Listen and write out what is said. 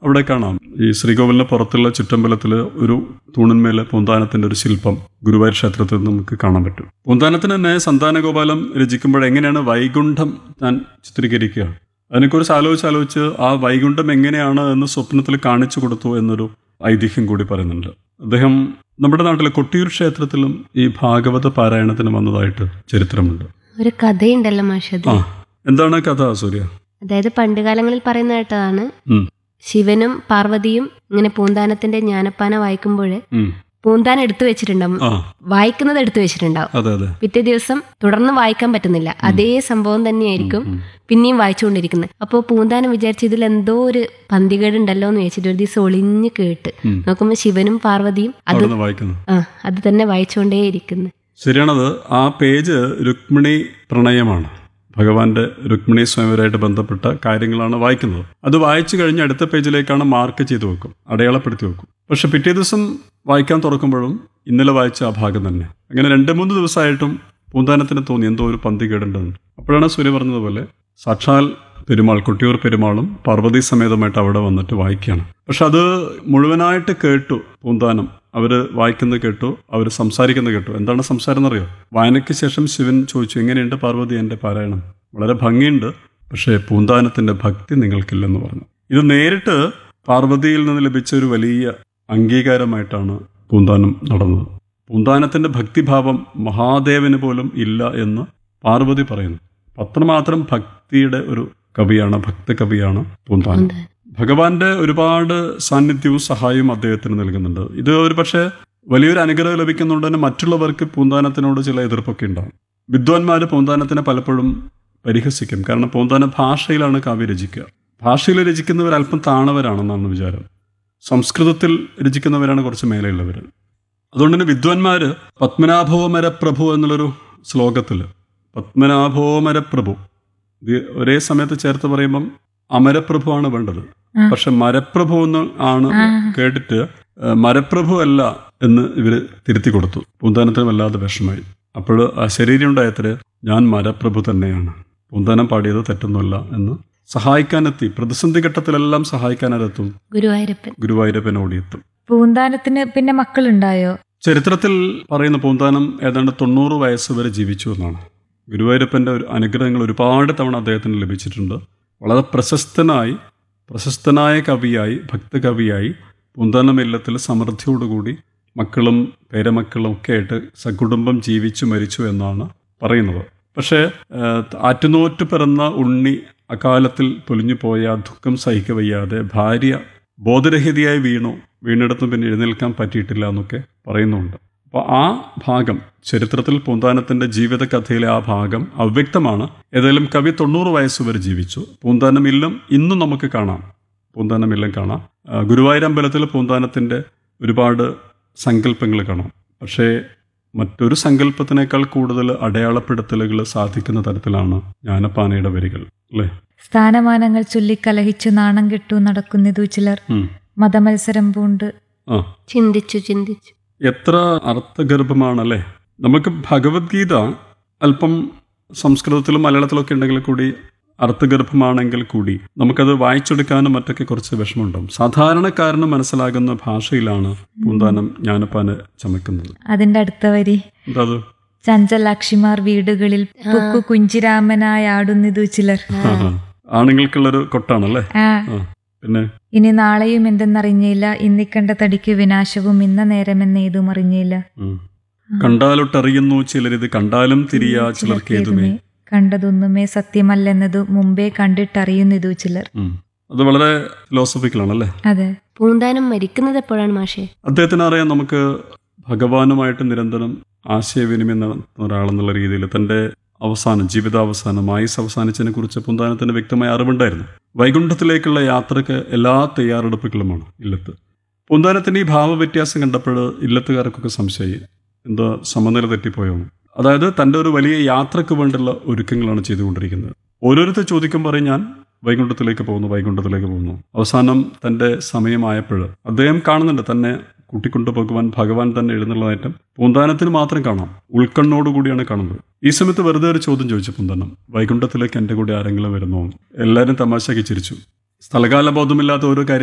അവിടെ കാണാം ഈ ശ്രീകോവിലിന് പുറത്തുള്ള ചുറ്റമ്പലത്തിൽ ഒരു തൂണിന്മേലെ പൂന്താനത്തിന്റെ ഒരു ശില്പം ഗുരുവായൂർ ക്ഷേത്രത്തിൽ നമുക്ക് കാണാൻ പറ്റും പൂന്താനത്തിന് തന്നെ സന്താനഗോപാലം രചിക്കുമ്പോൾ എങ്ങനെയാണ് വൈകുണ്ഠം താൻ ചിത്രീകരിക്കുക അതിനെക്കുറിച്ച് ആലോചിച്ച് ആലോചിച്ച് ആ വൈകുണ്ഠം എങ്ങനെയാണ് എന്ന് സ്വപ്നത്തിൽ കാണിച്ചു കൊടുത്തു എന്നൊരു ഐതിഹ്യം കൂടി പറയുന്നുണ്ട് അദ്ദേഹം നമ്മുടെ നാട്ടിലെ കൊട്ടിയൂർ ക്ഷേത്രത്തിലും ഈ ഭാഗവത പാരായണത്തിന് വന്നതായിട്ട് ചരിത്രമുണ്ട് ഒരു കഥയുണ്ടല്ലോ മാഷത് ആ എന്താണ് കഥ സൂര്യ അതായത് പണ്ടുകാലങ്ങളിൽ പറയുന്ന കേട്ടതാണ് ഉം, ശിവനും പാർവതിയും ഇങ്ങനെ പൂന്താനത്തിന്റെ ജ്ഞാനപ്പാന വായിക്കുമ്പോൾ ഉം. പൂന്താനം എടുത്തു വെച്ചിട്ടുണ്ടാവും ആ വായിക്കുന്നത് എടുത്തു വെച്ചിട്ടുണ്ടാവും അതെ അതെ പിറ്റേ ദിവസം തുടർന്ന് വായിക്കാൻ പറ്റുന്നില്ല അതേ സംഭവം തന്നെയായിരിക്കും ഉം. പിന്നെയും വായിച്ചുകൊണ്ടിരിക്കുന്നത് അപ്പോൾ പൂന്താനം വിചാരിച്ച് ഇതിൽ എന്തോ ഒരു പന്തികേടുണ്ടല്ലോ എന്ന് വെച്ചിട്ട് ഒരു ദിവസം ഒളിഞ്ഞ് കേട്ട് ഉം. നോക്കുമ്പോൾ ശിവനും പാർവതിയും അത് അവിടുന്ന് വായിക്കുന്നു ആ അത് തന്നെ വായിച്ചുകൊണ്ടേയിരിക്കുന്നു ശരിയാണത് ആ പേജ് രുക്മിണി പ്രണയമാണ് ഭഗവാന്റെ രുക്മിണി സ്വയംവരായിട്ട് ബന്ധപ്പെട്ട കാര്യങ്ങളാണ് വായിക്കുന്നത് അത് വായിച്ചു കഴിഞ്ഞ് അടുത്ത പേജിലേക്കാണ് മാർക്ക് ചെയ്ത് വെക്കും അടയാളപ്പെടുത്തി വെക്കും പക്ഷെ പിറ്റേ ദിവസം വായിക്കാൻ തുറക്കുമ്പോഴും ഇന്നലെ വായിച്ച ആ ഭാഗം തന്നെ അങ്ങനെ രണ്ട് മൂന്ന് ദിവസമായിട്ടും പൂന്താനത്തിന് തോന്നി എന്തോ ഒരു പന്തി കേടുണ്ടെന്ന് അപ്പോഴാണ് സൂര്യ പറഞ്ഞതുപോലെ സാക്ഷാൽ പെരുമാൾ കൊട്ടിയൂർ പെരുമാളും പാർവതി സമേതമായിട്ട് അവിടെ വന്നിട്ട് വായിക്കുകയാണ് പക്ഷെ അത് മുഴുവനായിട്ട് കേട്ടു പൂന്താനം അവര് വായിക്കുന്നത് കേട്ടു അവർ സംസാരിക്കുന്നത് കേട്ടു എന്താണ് സംസാരം എന്നറിയോ വായനയ്ക്ക് ശേഷം ശിവൻ ചോദിച്ചു എങ്ങനെയുണ്ട് പാർവതി എൻ്റെ പാരായണം വളരെ ഭംഗിയുണ്ട് പക്ഷേ പൂന്താനത്തിന്റെ ഭക്തി നിങ്ങൾക്കില്ലെന്ന് പറഞ്ഞു ഇത് നേരിട്ട് പാർവതിയിൽ നിന്ന് ലഭിച്ച ഒരു വലിയ അംഗീകാരമായിട്ടാണ് പൂന്താനം നടന്നത് പൂന്താനത്തിന്റെ ഭക്തിഭാവം മഹാദേവന് പോലും ഇല്ല എന്ന് പാർവതി പറയുന്നു അത്രമാത്രം ഭക്തിയുടെ ഒരു കവിയാണ് ഭക്ത കവിയാണ് പൂന്താനം പൂന്താനം. ഭഗവാന്റെ ഒരുപാട് സാന്നിധ്യവും സഹായവും അദ്ദേഹത്തിന് നൽകുന്നുണ്ട് ഇത് ഒരു പക്ഷേ വലിയൊരു അനുഗ്രഹം ലഭിക്കുന്നുണ്ട് തന്നെ മറ്റുള്ളവർക്ക് പൂന്താനത്തിനോട് ചില എതിർപ്പൊക്കെ ഉണ്ടാവും വിദ്വാൻമാർ പൂന്താനത്തിനെ പലപ്പോഴും പരിഹസിക്കും കാരണം പൂന്താന ഭാഷയിലാണ് കാവ്യ രചിക്കുക ഭാഷയിൽ രചിക്കുന്നവർ അല്പം താണവരാണെന്നാണ് വിചാരം സംസ്കൃതത്തിൽ രചിക്കുന്നവരാണ് കുറച്ച് മേലെയുള്ളവർ അതുകൊണ്ട് തന്നെ വിദ്വാൻമാർ പത്മനാഭോമര പ്രഭു എന്നുള്ളൊരു ശ്ലോകത്തിൽ പത്മനാഭോമര പ്രഭു ഇത് ഒരേ സമയത്ത് ചേർത്ത് പറയുമ്പം അമരപ്രഭുവാണ് വേണ്ടത് ആ. പക്ഷെ മരപ്രഭു എന്ന് ആണ് ആ. കേട്ടിട്ട് ആ, മരപ്രഭു അല്ല എന്ന് ഇവര് തിരുത്തി കൊടുത്തു പൂന്താനത്തിന് വല്ലാതെ വിഷമായി അപ്പോൾ ആ ശരീരം ഉണ്ടായത്ര ഞാൻ മരപ്രഭു തന്നെയാണ് പൂന്താനം പാടിയത് തെറ്റൊന്നുമല്ല എന്ന് സഹായിക്കാനെത്തി പ്രതിസന്ധി ഘട്ടത്തിലെല്ലാം സഹായിക്കാനെത്തും ഗുരുവായൂരപ്പൻ ഗുരുവായൂരപ്പൻ ഓടിയെത്തും പൂന്താനത്തിന് പിന്നെ മക്കളുണ്ടായോ ചരിത്രത്തിൽ പറയുന്ന പൂന്താനം ഏതാണ്ട് തൊണ്ണൂറ് വയസ്സ് വരെ ജീവിച്ചു എന്നാണ് ഗുരുവായൂരപ്പൻ്റെ ഒരു അനുഗ്രഹങ്ങൾ ഒരുപാട് തവണ അദ്ദേഹത്തിന് ലഭിച്ചിട്ടുണ്ട് വളരെ പ്രശസ്തനായി പ്രശസ്തനായ കവിയായി ഭക്തകവിയായി പൂന്താനം ഇല്ലത്തിൽ സമൃദ്ധിയോടുകൂടി മക്കളും പേരമക്കളും ഒക്കെ ആയിട്ട് സകുടുംബം ജീവിച്ചു മരിച്ചു എന്നാണ് പറയുന്നത് പക്ഷേ ഏഹ്, ആറ്റുനോറ്റ് പിറന്ന ഉണ്ണി അകാലത്തിൽ പൊലിഞ്ഞു പോയ ആ ദുഃഖം സഹിക്കവയ്യാതെ ഭാര്യ ബോധരഹിതയായി വീണു വീണിടത്തും പിന്നെ എഴുന്നേൽക്കാൻ പറ്റിയിട്ടില്ല എന്നൊക്കെ പറയുന്നുണ്ട് അപ്പോൾ ആ ഭാഗം ചരിത്രത്തിൽ പൂന്താനത്തിൻ്റെ ജീവിതകഥയിലെ ആ ഭാഗം അവ്യക്തമാണ് ഏതായാലും കവി തൊണ്ണൂറ് വയസ്സ് വരെ ജീവിച്ചു പൂന്താനം ഇല്ലം ഇന്നും നമുക്ക് കാണാം പൂന്താനം ഇല്ലം കാണാം ആ, ഗുരുവായൂർ അമ്പലത്തിൽ പൂന്താനത്തിൻ്റെ ഒരുപാട് സങ്കല്പങ്ങൾ കാണാം പക്ഷേ മറ്റൊരു സങ്കല്പത്തിനേക്കാൾ കൂടുതൽ അടയാളപ്പെടുത്തലുകൾ സാധിക്കുന്ന തരത്തിലാണ് ജ്ഞാനപ്പാനയുടെ വരികൾ അല്ലേ സ്ഥാനമാനങ്ങൾ ചൊല്ലിക്കലഹിച്ചു നാണം കെട്ടു നടക്കുന്നിതു ചിലർ ഉം. മതമത്സരം പൂണ്ട് ആ ചിന്തിച്ചു ചിന്തിച്ചു എത്ര അർത്ഥഗർഭമാണല്ലേ നമുക്ക് ഭഗവത്ഗീത അല്പം സംസ്കൃതത്തിലും മലയാളത്തിലൊക്കെ ഉണ്ടെങ്കിൽ കൂടി അർത്ഥഗർഭമാണെങ്കിൽ കൂടി നമുക്കത് വായിച്ചെടുക്കാനും മറ്റൊക്കെ കുറച്ച് വിഷമമുണ്ടാവും സാധാരണക്കാരന് മനസ്സിലാകുന്ന ഭാഷയിലാണ് പൂന്താനം ജ്ഞാനപ്പാന് ചമയ്ക്കുന്നത് അതിന്റെ അടുത്ത വരി എന്താ അത് ചഞ്ചലാക്ഷിമാർ വീടുകളിൽ പുക്കു കുഞ്ചിരാമനായി ആടുന്നിതു ചിലർ ആണുങ്ങൾക്കുള്ളൊരു കൊട്ടാണല്ലേ ആ ആ പിന്നെ ഇനി നാളെയും എന്തെന്നറിഞ്ഞില്ല ഇന്നിക്കണ്ട തടിക്ക് വിനാശവും ഇന്ന നേരമെന്നേതും അറിഞ്ഞില്ല ഉം. കണ്ടാലൊട്ടറിയുന്നു ചിലരിത് കണ്ടാലും തിരിയാ ചിലർക്കേതുമേ കണ്ടതൊന്നുമേ സത്യമല്ലെന്നതു മുമ്പേ കണ്ടിട്ടറിയുന്നിതു ചിലർ ഉം. അത് വളരെ ഫിലോസഫിക്കലാണല്ലേ അതെ പൂന്താനം മരിക്കുന്നത് എപ്പോഴാണ് മാഷേ അദ്ദേഹത്തിന് അറിയാം നമുക്ക് ഭഗവാനുമായിട്ട് നിരന്തരം ആശയവിനിമയം നടത്തുന്ന ഒരാളെന്നുള്ള രീതിയിൽ തൻ്റെ അവസാനം ജീവിതാവസാനം ആയുസ് അവസാനിച്ചതിനെ കുറിച്ച് പുന്താനത്തിന് വ്യക്തമായ അറിവുണ്ടായിരുന്നു വൈകുണ്ഠത്തിലേക്കുള്ള യാത്രക്ക് എല്ലാ തയ്യാറെടുപ്പുകളുമാണ് ഇല്ലത്ത് പുന്താനത്തിന് ഈ ഭാവവ്യത്യാസം കണ്ടപ്പോൾ ഇല്ലത്തുകാർക്കൊക്കെ സംശയമായി എന്തോ സമനില തെറ്റിപ്പോയോ അതായത് തൻ്റെ ഒരു വലിയ യാത്രക്ക് വേണ്ടിയുള്ള ഒരുക്കങ്ങളാണ് ചെയ്തുകൊണ്ടിരിക്കുന്നത് ഓരോരുത്തർ ചോദിക്കും പറയും ഞാൻ വൈകുണ്ഠത്തിലേക്ക് പോകുന്നു വൈകുണ്ഠത്തിലേക്ക് പോകുന്നു അവസാനം തൻ്റെ സമയമായപ്പോൾ അദ്ദേഹം കാണുന്നുണ്ട് തന്നെ കൂട്ടിക്കൊണ്ടുപോകുവാൻ ഭഗവാൻ തന്നെ എഴുന്നള്ളതായിട്ടും പൂന്താനത്തിന് മാത്രം കാണാം ഉൾക്കണ്ണോടുകൂടിയാണ് കാണുന്നത് ഈ സമയത്ത് വെറുതെ ഒരു ചോദ്യം ചോദിച്ചു പൂന്താനം വൈകുണ്ഠത്തിലേക്ക് എൻ്റെ കൂടെ ആരെങ്കിലും വരുന്നോ എല്ലാവരും തമാശയാക്കി ചിരിച്ചു സ്ഥലകാല ബോധമില്ലാത്ത ഓരോ കാര്യം